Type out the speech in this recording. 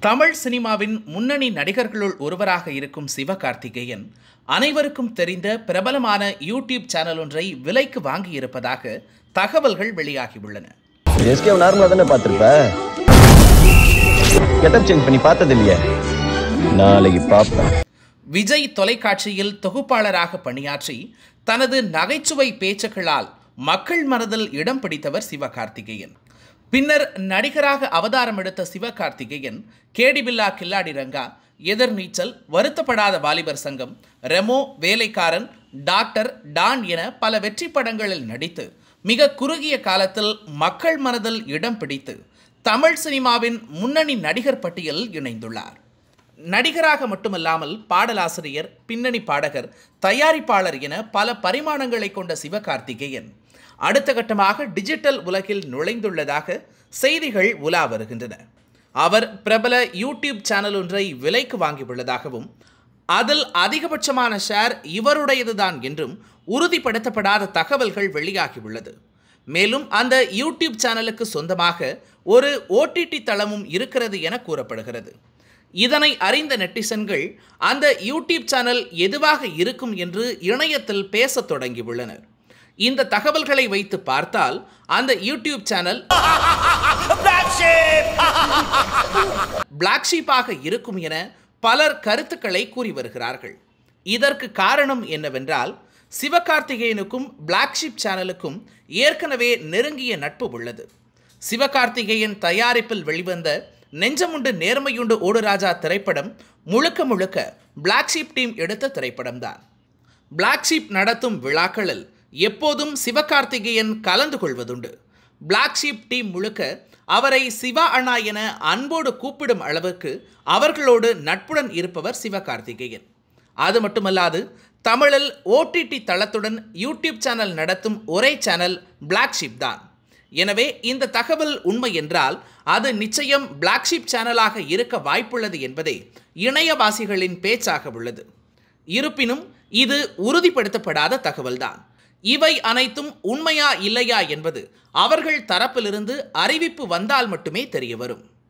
தமிழ் சினிமாவின் முன்னணி நடிகர்களுள் ஒருவராக இருக்கும் சிவகார்த்திகேயன் அனைவருக்கும் தெரிந்த பிரபலமான யூடியூப் சேனல் ஒன்றை விலைக்கு வாங்கியிருப்பதாக தகவல்கள் வெளியாகியுள்ளன எஸ்கே நார்மலா தானே பார்த்திருப்ப கெட்டப் சேஞ்ச் பண்ணி பார்த்தது இல்லையே நாளைக்கு பார்ப்பேன் விஜய் தொலைக்காட்சியில் தொகுப்பாளராக பணியாற்றி தனது நகைச்சுவை பேச்சுக்களால் மக்கள் மனதில் இடம் பிடித்தவர் சிவகார்த்திகேயன் பின்னர் நடிகராக அவதாரம் எடுத்த சிவகார்த்திகேயன் கேடி பில்லா கில்லாடி ரங்கா எதிர்நீச்சல் வருத்தப்படாத வாலிபர் சங்கம் ரெமோ வேலைக்காரன் டாக்டர் டான் என பல வெற்றி படங்களில் நடித்து மிக குறுகிய காலத்தில் மக்கள் மனதில் இடம் பிடித்து தமிழ் சினிமாவின் முன்னணி நடிகர் பட்டியலில் இணைந்துள்ளார் நடிகராக மட்டுமல்லாமல் பாடலாசிரியர் பின்னணி பாடகர் தயாரிப்பாளர் என பல பரிமாணங்களை கொண்ட சிவகார்த்திகேயன் அடுத்த கட்டமாக டிஜிட்டல் உலகில் நுழைந்துள்ளதாக செய்திகள் உலா வருகின்றன அவர் பிரபல யூடியூப் சேனல் ஒன்றை விலைக்கு வாங்கியுள்ளதாகவும் அதில் அதிகபட்சமான ஷேர் இவருடையதுதான் என்றும் உறுதிப்படுத்தப்படாத தகவல்கள் வெளியாகியுள்ளது மேலும் அந்த யூடியூப் சேனலுக்கு சொந்தமாக ஒரு ஓடிடி தளமும் இருக்கிறது என கூறப்படுகிறது இதனை அறிந்த நெட்டிசன்கள் அந்த யூடியூப் சேனல் எதுவாக இருக்கும் என்று இணையத்தில் பேசத் தொடங்கியுள்ளனர் இந்த தகவல்களை வைத்து பார்த்தால் அந்த யூடியூப் சேனல் பிளாக் ஷீப்பாக இருக்கும் என பலர் கருத்துக்களை கூறி வருகிறார்கள் இதற்கு காரணம் என்னவென்றால் சிவகார்த்திகேயனுக்கும் பிளாக் ஷீப் சேனலுக்கும் ஏற்கனவே நெருங்கிய நட்பு உள்ளது சிவகார்த்திகேயன் தயாரிப்பில் வெளிவந்த நெஞ்சமுண்டு நேர்மையுண்டு ஓடுராஜா திரைப்படம் முழுக்க முழுக்க பிளாக் ஷீப் டீம் எடுத்த திரைப்படம்தான் பிளாக் ஷீப் நடத்தும் விழாக்களில் எப்போதும் சிவகார்த்திகேயன் கலந்து கொள்வதுண்டு பிளாக் ஷீப் டீம் முழுக்க அவரை சிவா அண்ணா என அன்போடு கூப்பிடும் அளவுக்கு அவர்களோடு நட்புடன் இருப்பவர் சிவகார்த்திகேயன் அது மட்டுமல்லாது தமிழில் ஓடிடி தளத்துடன் யூடியூப் சேனல் நடத்தும் ஒரே சேனல் பிளாக் ஷீப் தான் எனவே இந்த தகவல் உண்மை என்றால் அது நிச்சயம் பிளாக் ஷீப் சேனலாக இருக்க வாய்ப்புள்ளது என்பதே இணையவாசிகளின் பேச்சாக உள்ளது இருப்பினும் இது உறுதிப்படுத்தப்படாத தகவல்தான் இவை அனைத்தும் உண்மையா இல்லையா என்பது அவர்கள் தரப்பிலிருந்து அறிவிப்பு வந்தால் மட்டுமே தெரிய வரும்